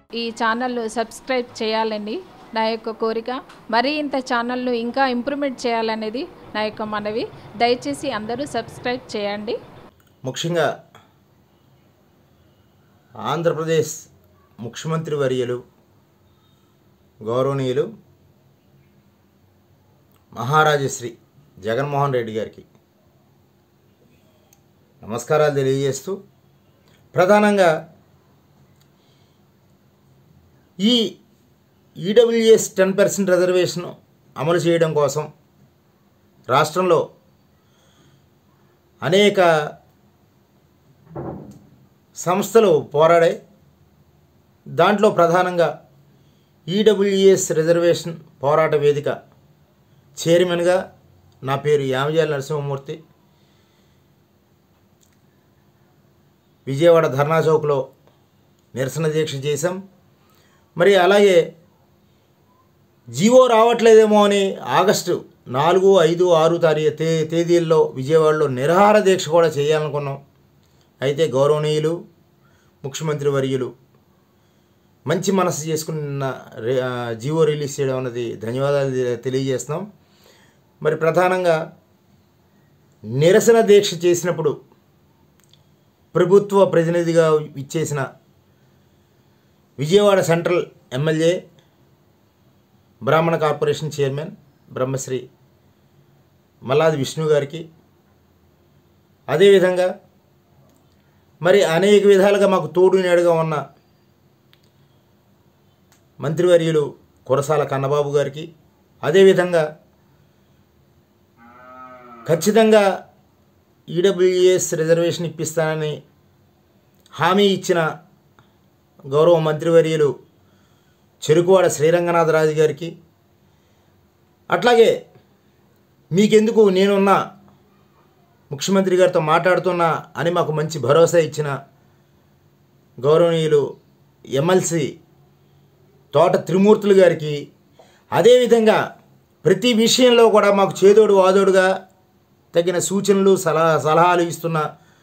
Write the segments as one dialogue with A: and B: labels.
A: ఈ channel subscribe చేయాలండి నా యొక్క కోరిక మరి ఇంత ఛానల్ను ఇంకా ఇంప్రూవ్మెంట్ చేయాలనేది నా యొక్క మనవి దయచేసి అందరూ సబ్స్క్రైబ్ చేయండి
B: ముఖ్యంగా ఆంధ్రప్రదేశ్ ముఖ్యమంత్రి వర్యులు గౌరవనీయులు మహారాజశ్రీ జగన్మోహన్ రెడ్డి గారికి నమస్కారాలు తెలియజేస్తూ ప్రధానంగా ఈ ఈడబ్ల్యూఎస్ టెన్ పర్సెంట్ రిజర్వేషన్ అమలు చేయడం కోసం రాష్ట్రంలో అనేక సంస్థలు పోరాడాయి దాంట్లో ప్రధానంగా ఈడబ్ల్యూఎస్ రిజర్వేషన్ పోరాట వేదిక చైర్మన్గా నా పేరు యామజాల నరసింహమూర్తి విజయవాడ ధర్నా చౌక్లో నిరసన దీక్ష చేశాం మరి అలాగే జీవో రావట్లేదేమో అని ఆగస్టు నాలుగు ఐదు ఆరు తారీఖు తే తేదీల్లో విజయవాడలో నిరహార దీక్ష కూడా చేయాలనుకున్నాం అయితే గౌరవనీయులు ముఖ్యమంత్రి వర్యులు మంచి మనసు చేసుకున్న రే- ఆ, జీవో రిలీజ్ చేయడం అన్నది ధన్యవాదాలు తె- తెలియజేస్తున్నాం మరి ప్రధానంగా నిరసన దీక్ష చేసినప్పుడు ప్రభుత్వ ప్రతినిధిగా ఇచ్చేసిన Vijayawada central MLA Brahmana corporation chairman Brahmashri Malladi Vishnu గారికి అదేవిధంగా మరి అనేక విధాలుగా మాకు తోడు నేడుగా ఉన్న మంత్రివర్యులు కురసాల కన్నబాబు గారికి అదేవిధంగా ఖచ్చితంగా ఈడబ్ల్యూఎస్ రిజర్వేషన్ ఇప్పిస్తానని హామీ ఇచ్చిన గౌరవ మంత్రివర్యులు చెరుకువాడ శ్రీరంగనాథరాజు గారికి అట్లాగే మీకెందుకు నేనున్నా ముఖ్యమంత్రి గారితో మాట్లాడుతున్నా అని మాకు మంచి భరోసా ఇచ్చిన గౌరవనీయులు ఎమ్మెల్సీ తోట త్రిమూర్తులు గారికి అదేవిధంగా ప్రతి విషయంలో కూడా మాకు చేదోడు వాదోడుగా తగిన సూచనలు సలహా సలహాలు ఇస్తున్న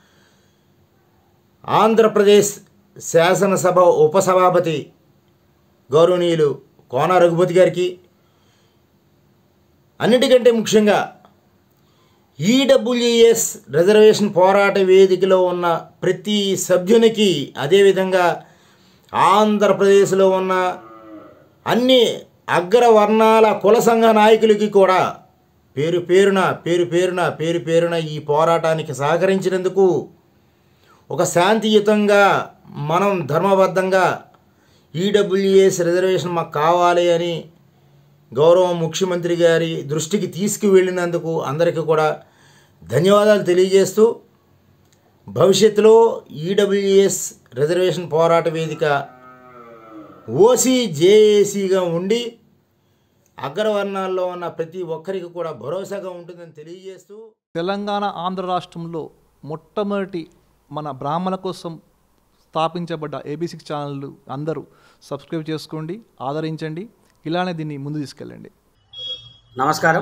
B: ఆంధ్రప్రదేశ్ శాసనసభ ఉపసభాపతి గౌరవనీయులు కోన రఘుపతి గారికి అన్నిటికంటే ముఖ్యంగా ఈడబ్ల్యూఎస్ రిజర్వేషన్ పోరాట వేదికలో ఉన్న ప్రతి సభ్యునికి అదేవిధంగా ఆంధ్రప్రదేశ్లో ఉన్న అన్ని అగ్రవర్ణాల కుల సంఘ నాయకులకి కూడా పేరు పేరున పేరు పేరున పేరు పేరున ఈ పోరాటానికి సహకరించినందుకు ఒక శాంతియుతంగా మనం ధర్మబద్ధంగా ఈడబ్ల్యూఎస్ రిజర్వేషన్ మాకు కావాలి అని గౌరవ ముఖ్యమంత్రి గారి దృష్టికి తీసుకువెళ్ళినందుకు అందరికీ కూడా ధన్యవాదాలు తెలియజేస్తూ భవిష్యత్తులో ఈడబ్ల్యూఎస్ రిజర్వేషన్ పోరాట వేదిక ఓసీ జేఏసీగా ఉండి అగ్రవర్ణాల్లో ఉన్న ప్రతి ఒక్కరికి కూడా భరోసాగా ఉంటుందని తెలియజేస్తూ
C: తెలంగాణ ఆంధ్ర రాష్ట్రంలో మొట్టమొదటి మన బ్రాహ్మణ కోసం స్థాపించబడ్డ ఏబీ సిక్స్ ఛానళ్ళు అందరూ సబ్స్క్రైబ్ చేసుకోండి ఆదరించండి ఇలానే దీన్ని ముందు తీసుకెళ్ళండి
D: నమస్కారం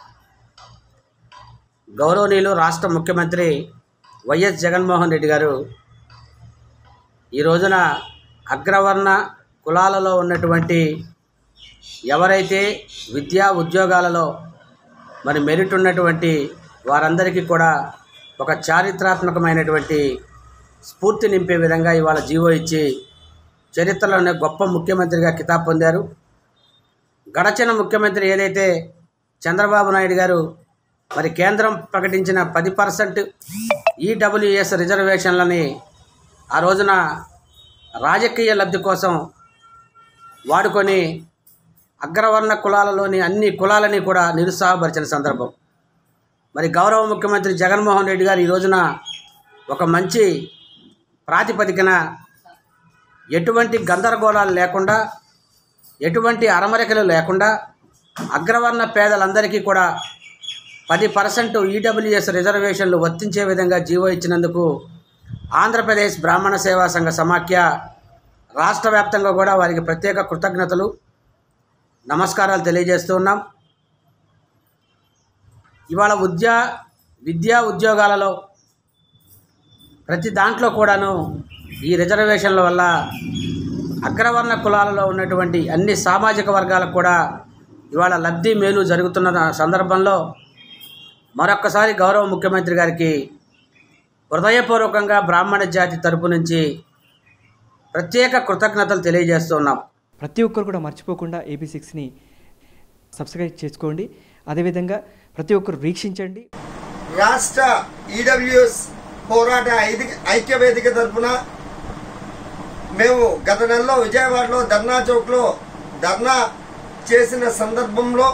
D: గౌరవనీయులు రాష్ట్ర ముఖ్యమంత్రి వైఎస్ జగన్మోహన్ రెడ్డి గారు ఈ రోజున అగ్రవర్ణ కులాలలో ఉన్నటువంటి ఎవరైతే విద్యా ఉద్యోగాలలో మరి మెరిట్ ఉన్నటువంటి వారందరికీ కూడా ఒక చారిత్రాత్మకమైనటువంటి స్ఫూర్తి నింపే విధంగా ఇవాళ జీవో ఇచ్చి చరిత్రలోనే గొప్ప ముఖ్యమంత్రిగా కితాబ్ పొందారు గడచిన ముఖ్యమంత్రి ఏదైతే చంద్రబాబు నాయుడు గారు మరి కేంద్రం ప్రకటించిన పది పర్సెంట్ ఈడబ్ల్యూఎస్ రిజర్వేషన్లని ఆ రోజున రాజకీయ లబ్ధి కోసం వాడుకొని అగ్రవర్ణ కులాలలోని అన్ని కులాలని కూడా నిరుత్సాహపరిచిన సందర్భం మరి గౌరవ ముఖ్యమంత్రి జగన్మోహన్ రెడ్డి గారు ఈ రోజున ఒక మంచి ప్రాతిపదికన ఎటువంటి గందరగోళాలు లేకుండా ఎటువంటి అరమరికలు లేకుండా అగ్రవర్ణ పేదలందరికీ కూడా పది పర్సెంట్ ఈడబ్ల్యూఎస్ రిజర్వేషన్లు వర్తించే విధంగా జీవో ఇచ్చినందుకు ఆంధ్రప్రదేశ్ బ్రాహ్మణ సేవా సంఘ సమాఖ్య రాష్ట్ర వ్యాప్తంగా కూడా వారికి ప్రత్యేక కృతజ్ఞతలు నమస్కారాలు తెలియజేస్తూ ఉన్నాం ఇవాళ ఉద్యా విద్యా ఉద్యోగాలలో ప్రతి దాంట్లో కూడాను ఈ రిజర్వేషన్ల వల్ల అగ్రవర్ణ కులాలలో ఉన్నటువంటి అన్ని సామాజిక వర్గాలకు కూడా ఇవాళ లబ్ధి మేలు జరుగుతున్న సందర్భంలో మరొక్కసారి గౌరవ ముఖ్యమంత్రి గారికి హృదయపూర్వకంగా బ్రాహ్మణ జాతి తరపు నుంచి ప్రత్యేక కృతజ్ఞతలు తెలియజేస్తున్నాం
E: ప్రతి ఒక్కరు కూడా మర్చిపోకుండా ఏబీ సిక్స్ని సబ్స్క్రైబ్ చేసుకోండి అదేవిధంగా ప్రతి ఒక్కరు వీక్షించండి
B: రాష్ట్ర ఈడబ్ల్యూఎస్ పోరాట ఐది- ఐక్య వేదిక తరఫున మేము గత నెలలో విజయవాడలో ధర్నా చౌక్లో ధర్నా చేసిన సందర్భంలో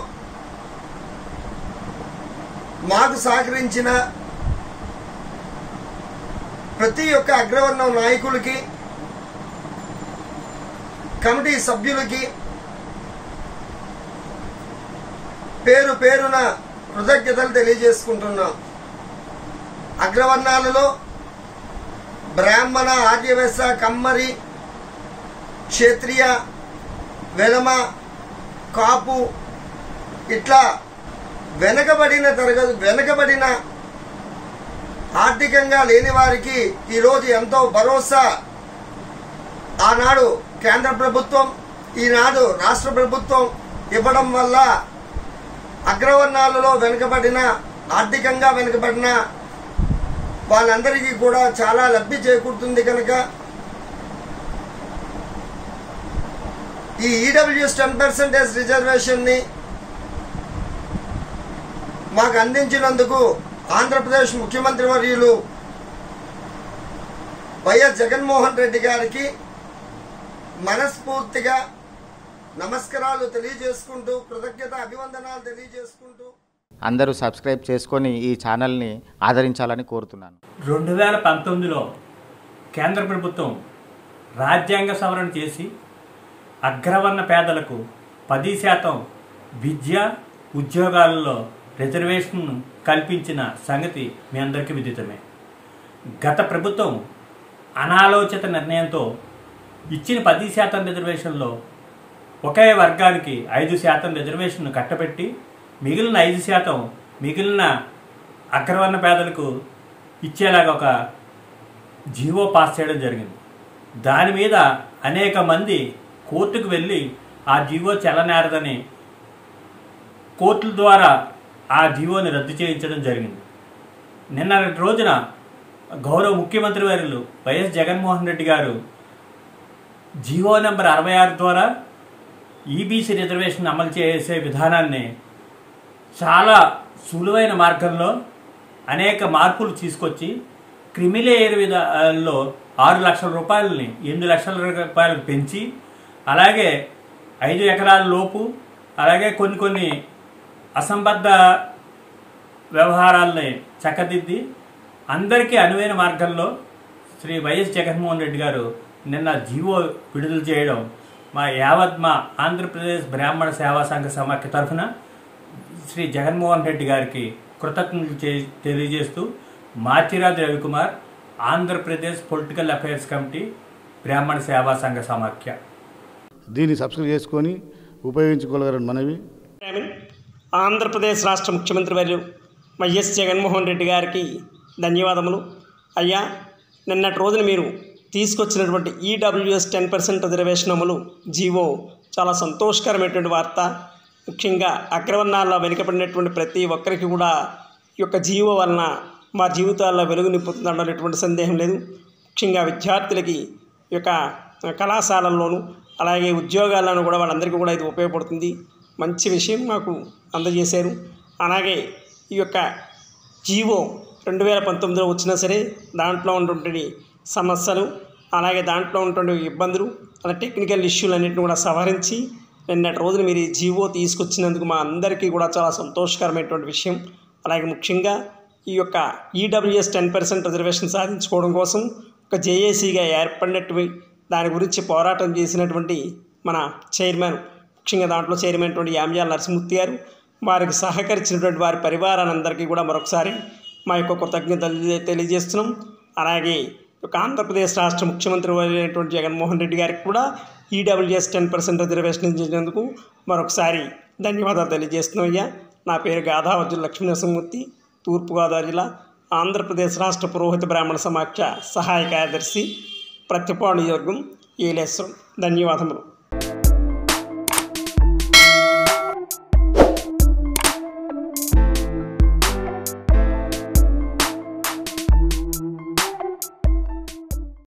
B: మాకు సహకరించిన ప్రతి ఒక్క అగ్రవర్ణం నాయకులకి కమిటీ సభ్యులకి పేరు పేరున కృతజ్ఞతలు తెలియజేసుకుంటున్నాం అగ్రవర్ణాలలో బ్రాహ్మణ ఆర్యవేశ కమ్మరి క్షత్రియ వెలమ కాపు ఇట్లా వెనకబడిన తరగతి వెనకబడిన ఆర్థికంగా లేని వారికి ఈరోజు ఎంతో భరోసా ఆనాడు కేంద్ర ప్రభుత్వం ఈనాడు రాష్ట్ర ప్రభుత్వం ఇవ్వడం వల్ల అగ్రవర్ణాలలో వెనుకబడిన ఆర్థికంగా వెనుకబడిన వాళ్ళందరికీ కూడా చాలా లబ్ధి చేకూరుతుంది కనుక ఈ ఈడబ్ల్యూఎస్ టెన్ పర్సెంటేజ్ రిజర్వేషన్ని మాకు అందించినందుకు ఆంధ్రప్రదేశ్ ముఖ్యమంత్రి వర్యులు వైఎస్ జగన్మోహన్ రెడ్డి గారికి మనస్ఫూర్తిగా నమస్కారాలు తెలియజేసుకుంటూ కృతజ్ఞత అభివందనాలు తెలియజేసుకుంటూ
F: అందరూ సబ్స్క్రైబ్ చేసుకొని ఈ ఛానల్ని ఆదరించాలని కోరుతున్నాను
G: రెండు వేల పంతొమ్మిదిలో కేంద్ర ప్రభుత్వం రాజ్యాంగ సవరణ చేసి అగ్రవర్ణ పేదలకు పది శాతం విద్య ఉద్యోగాలలో రిజర్వేషన్ కల్పించిన సంగతి మీ అందరికీ విదితమే గత ప్రభుత్వం అనాలోచిత నిర్ణయంతో ఇచ్చిన పది శాతం రిజర్వేషన్లో ఒకే వర్గానికి ఐదు శాతం రిజర్వేషన్ కట్టబెట్టి మిగిలిన ఐదు శాతం మిగిలిన అగ్రవర్ణ పేదలకు ఇచ్చేలాగా ఒక జీవో పాస్ చేయడం జరిగింది దాని మీద అనేక మంది కోర్టుకు వెళ్ళి ఆ జీవో చెల్లనేరదని కోర్టుల ద్వారా ఆ జీవోని రద్దు చేయించడం జరిగింది నిన్న రోజున గౌరవ ముఖ్యమంత్రి వర్యులు వైఎస్ జగన్మోహన్ రెడ్డి గారు జీవో నెంబర్ అరవై ఆరు ద్వారా ఈబీసీ రిజర్వేషన్ అమలు చేసే విధానాన్ని చాలా సులువైన మార్గంలో అనేక మార్పులు తీసుకొచ్చి క్రిమిలేయర్ విధాల్లో ఆరు లక్షల రూపాయలని ఎనిమిది లక్షల రూపాయలకు పెంచి అలాగే ఐదు ఎకరాల లోపు అలాగే కొన్ని కొన్ని అసంబద్ధ వ్యవహారాలని చక్కదిద్ది అందరికీ అనువైన మార్గంలో శ్రీ వైఎస్ జగన్మోహన్ రెడ్డి గారు నిన్న జీవో విడుదల చేయడం మా యావత్ మా ఆంధ్రప్రదేశ్ బ్రాహ్మణ సేవా సంఘ సమాఖ్య తరఫున శ్రీ జగన్మోహన్ రెడ్డి గారికి కృతజ్ఞతలు చే- తెలియజేస్తూ Machiraju Ravikumar Andhra Pradesh political affairs committee Brahmana సేవా సంఘ సమాఖ్య
H: దీన్ని సబ్స్క్రైబ్ చేసుకొని ఉపయోగించుకోగలరని మనవి
I: ఆంధ్రప్రదేశ్ రాష్ట్ర ముఖ్యమంత్రి వర్యులు వైఎస్ జగన్మోహన్ రెడ్డి గారికి ధన్యవాదములు అయ్యా నిన్నటి రోజున మీరు తీసుకొచ్చినటువంటి ఈడబ్ల్యూఎస్ టెన్ పర్సెంట్ రిజర్వేషన్ అమలు జీవో చాలా సంతోషకరమైనటువంటి వార్త ముఖ్యంగా అగ్రవర్ణాల్లో వెనుకబడినటువంటి ప్రతి ఒక్కరికి కూడా ఈ యొక్క జీవో వలన మా జీవితాల్లో వెలుగు నింపుతుందన్నటువంటి సందేహం లేదు ముఖ్యంగా విద్యార్థులకి ఈ యొక్క కళాశాలల్లోనూ అలాగే ఉద్యోగాల్లోనూ కూడా వాళ్ళందరికీ కూడా ఇది ఉపయోగపడుతుంది మంచి విషయం మాకు అందజేశారు అలాగే ఈ యొక్క జీవో రెండు వేల పంతొమ్మిదిలో వచ్చినా సరే దాంట్లో ఉన్నటువంటి సమస్యలు అలాగే దాంట్లో ఉన్నటువంటి ఇబ్బందులు అలా టెక్నికల్ ఇష్యూలు అన్నింటిని కూడా సవరించి నిన్నటి రోజున మీరు ఈ జీవో తీసుకొచ్చినందుకు మా అందరికీ కూడా చాలా సంతోషకరమైనటువంటి విషయం అలాగే ముఖ్యంగా ఈ యొక్క ఈడబ్ల్యూఎస్ టెన్ పర్సెంట్ రిజర్వేషన్ సాధించుకోవడం కోసం ఒక జేఏసీగా ఏర్పడినట్టు దాని గురించి పోరాటం చేసినటువంటి మన చైర్మన్ ముఖ్యంగా దాంట్లో చైర్మన్ అటువంటి యామ్యాల నరసింహమూర్తి గారు వారికి సహకరించినటువంటి వారి పరివారానందరికీ కూడా మరొకసారి మా యొక్క కృతజ్ఞతలు తెలియ- తెలియజేస్తున్నాం అలాగే ఈ యొక్క ఆంధ్రప్రదేశ్ రాష్ట్ర ముఖ్యమంత్రి అయినటువంటి జగన్మోహన్ రెడ్డి గారికి కూడా ఈడబ్ల్యూఎస్ టెన్ పర్సెంట్ రిజర్వేషన్ ఇచ్చినందుకు మరొకసారి ధన్యవాదాలు తెలియజేస్తున్నాం అయ్యా నా పేరు గాధావజ్జు లక్ష్మీ నరసింహమూర్తి తూర్పుగోదావరి జిల్లా ఆంధ్రప్రదేశ్ రాష్ట్ర పురోహిత బ్రాహ్మణ సమాఖ్య సహాయ కార్యదర్శి ప్రతిపాడు నియోజకవర్గం ఏలేశ్వరం ధన్యవాదములు